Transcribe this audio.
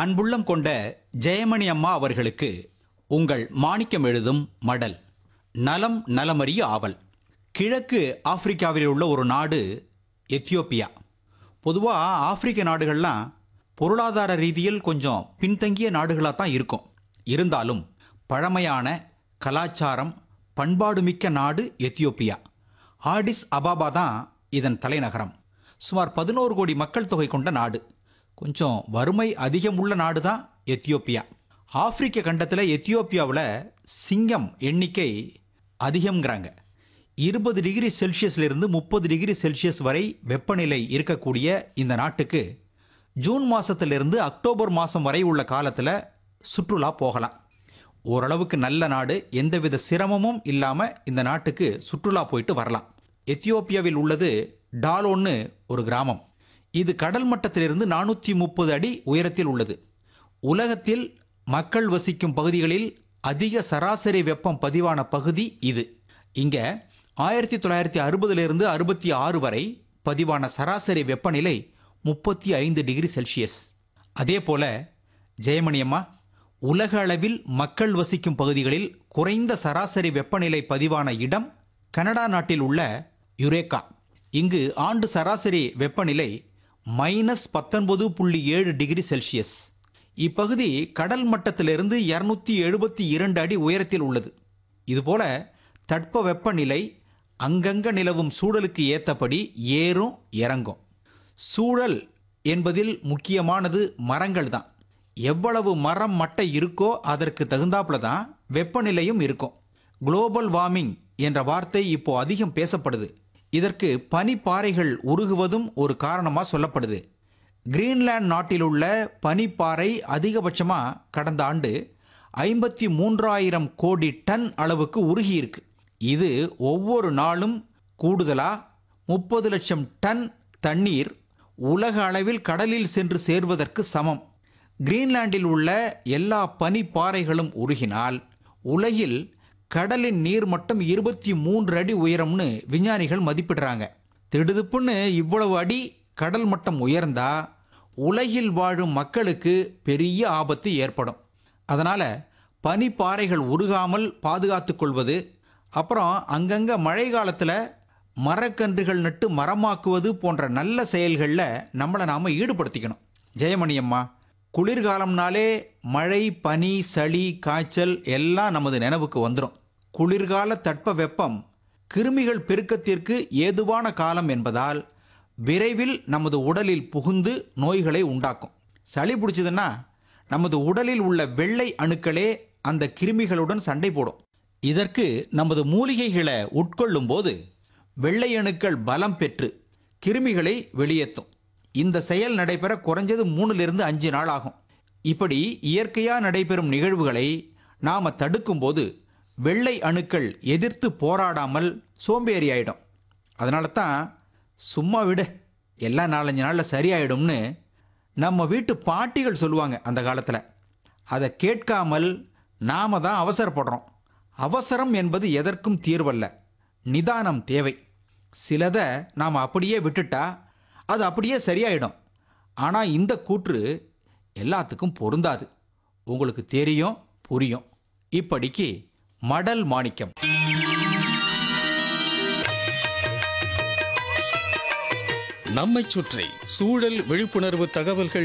அன்புள்ளம் கொண்ட ஜெயமணி அம்மா அவர்களுக்கு உங்கள் மாணிக்கம் எழுதும் மடல் நலம் நலமறிய ஆவல் கிழக்கு ஆப்பிரிக்காவில் உள்ள ஒரு நாடு எத்தியோப்பியா பொதுவாக ஆப்பிரிக்க நாடுகள்லாம் பொருளாதார ரீதியில் கொஞ்சம் பின்தங்கிய நாடுகளாக தான் இருக்கும் இருந்தாலும் பழமையான கலாச்சாரம் பண்பாடுமிக்க நாடு எத்தியோப்பியா ஆடிஸ் அபாபா தான் இதன் தலைநகரம் சுமார் பதினோரு கோடி மக்கள் தொகை கொண்ட நாடு கொஞ்சம் வறுமை அதிகம் உள்ள நாடு தான் எத்தியோப்பியா ஆப்பிரிக்க கண்டத்தில் எத்தியோப்பியாவில் சிங்கம் எண்ணிக்கை அதிகம்ங்கிறாங்க இருபது டிகிரி செல்சியஸ்லேருந்து முப்பது டிகிரி செல்சியஸ் வரை வெப்பநிலை இருக்கக்கூடிய இந்த நாட்டுக்கு ஜூன் மாதத்திலிருந்து அக்டோபர் மாதம் வரை உள்ள காலத்தில் சுற்றுலா போகலாம் ஓரளவுக்கு நல்ல நாடு எந்தவித சிரமமும் இல்லாமல் இந்த நாட்டுக்கு சுற்றுலா போயிட்டு வரலாம் எத்தியோப்பியாவில் உள்ளது டாலோன்னு ஒரு கிராமம் இது கடல் மட்டத்திலிருந்து நானூற்றி முப்பது அடி உயரத்தில் உள்ளது உலகத்தில் மக்கள் வசிக்கும் பகுதிகளில் அதிக சராசரி வெப்பம் பதிவான பகுதி இது இங்கே ஆயிரத்தி தொள்ளாயிரத்தி அறுபதிலிருந்து அறுபத்தி ஆறு வரை பதிவான சராசரி வெப்பநிலை முப்பத்தி ஐந்து டிகிரி செல்சியஸ் அதே போல ஜெயமணி அம்மா உலக அளவில் மக்கள் வசிக்கும் பகுதிகளில் குறைந்த சராசரி வெப்பநிலை பதிவான இடம் கனடா நாட்டில் உள்ள யுரேகா இங்கு ஆண்டு சராசரி வெப்பநிலை மைனஸ் பத்தொன்பது புள்ளி ஏழு டிகிரி செல்சியஸ் இப்பகுதி கடல் மட்டத்திலிருந்து இருநூத்தி எழுபத்தி இரண்டு அடி உயரத்தில் உள்ளது இதுபோல தட்ப வெப்பநிலை அங்கங்க நிலவும் சூழலுக்கு ஏற்றபடி ஏறும் இறங்கும் சூழல் என்பதில் முக்கியமானது மரங்கள் தான் எவ்வளவு மரம் மட்டை இருக்கோ அதற்கு தகுந்தாப்புல தான் வெப்பநிலையும் இருக்கும் குளோபல் வார்மிங் என்ற வார்த்தை இப்போ அதிகம் பேசப்படுது இதற்கு பனிப்பாறைகள் உருகுவதும் ஒரு காரணமாக சொல்லப்படுது கிரீன்லாந்து நாட்டில் உள்ள பனிப்பாறை அதிகபட்சமாக கடந்த ஆண்டு ஐம்பத்தி மூன்றாயிரம் கோடி டன் அளவுக்கு உருகியிருக்கு இது ஒவ்வொரு நாளும் கூடுதலாக முப்பது லட்சம் டன் தண்ணீர் உலக அளவில் கடலில் சென்று சேர்வதற்கு சமம் கிரீன்லாண்டில் உள்ள எல்லா பனிப்பாறைகளும் உருகினால் உலகில் கடலின் நீர் மட்டம் இருபத்தி மூன்று அடி உயரம்னு விஞ்ஞானிகள் மதிப்பிடுறாங்க திடுதுப்புன்னு இவ்வளவு அடி கடல் மட்டம் உயர்ந்தா உலகில் வாழும் மக்களுக்கு பெரிய ஆபத்து ஏற்படும் அதனால் பனிப்பாறைகள் உருகாமல் பாதுகாத்து கொள்வது அப்புறம் அங்கங்கே மழை காலத்தில் மரக்கன்றுகள் நட்டு மரமாக்குவது போன்ற நல்ல செயல்களில் நம்மளை நாம் ஈடுபடுத்திக்கணும் ஜெயமணி அம்மா குளிர்காலம்னாலே மழை பனி சளி காய்ச்சல் எல்லாம் நமது நினைவுக்கு வந்துடும் குளிர்கால தட்ப வெப்பம் கிருமிகள் பெருக்கத்திற்கு ஏதுவான காலம் என்பதால் விரைவில் நமது உடலில் புகுந்து நோய்களை உண்டாக்கும் சளி பிடிச்சதுன்னா நமது உடலில் உள்ள வெள்ளை அணுக்களே அந்த கிருமிகளுடன் சண்டை போடும் இதற்கு நமது மூலிகைகளை உட்கொள்ளும் போது வெள்ளை அணுக்கள் பலம் பெற்று கிருமிகளை வெளியேற்றும் இந்த செயல் நடைபெற குறைஞ்சது மூணுலேருந்து அஞ்சு நாள் ஆகும் இப்படி இயற்கையாக நடைபெறும் நிகழ்வுகளை நாம் தடுக்கும்போது வெள்ளை அணுக்கள் எதிர்த்து போராடாமல் சோம்பேறி ஆயிடும் அதனால தான் சும்மா விடு எல்லாம் நாலஞ்சு நாளில் சரியாயிடும்னு நம்ம வீட்டு பாட்டிகள் சொல்லுவாங்க அந்த காலத்தில் அதை கேட்காமல் நாம தான் அவசரப்படுறோம் அவசரம் என்பது எதற்கும் தீர்வல்ல நிதானம் தேவை சிலதை நாம் அப்படியே விட்டுட்டா அது அப்படியே சரியாயிடும் ஆனால் இந்த கூற்று எல்லாத்துக்கும் பொருந்தாது உங்களுக்கு தெரியும் புரியும் இப்படிக்கு மடல் மாணிக்கம் நம்மைச் சுற்றி சூழல் விழிப்புணர்வு தகவல்கள்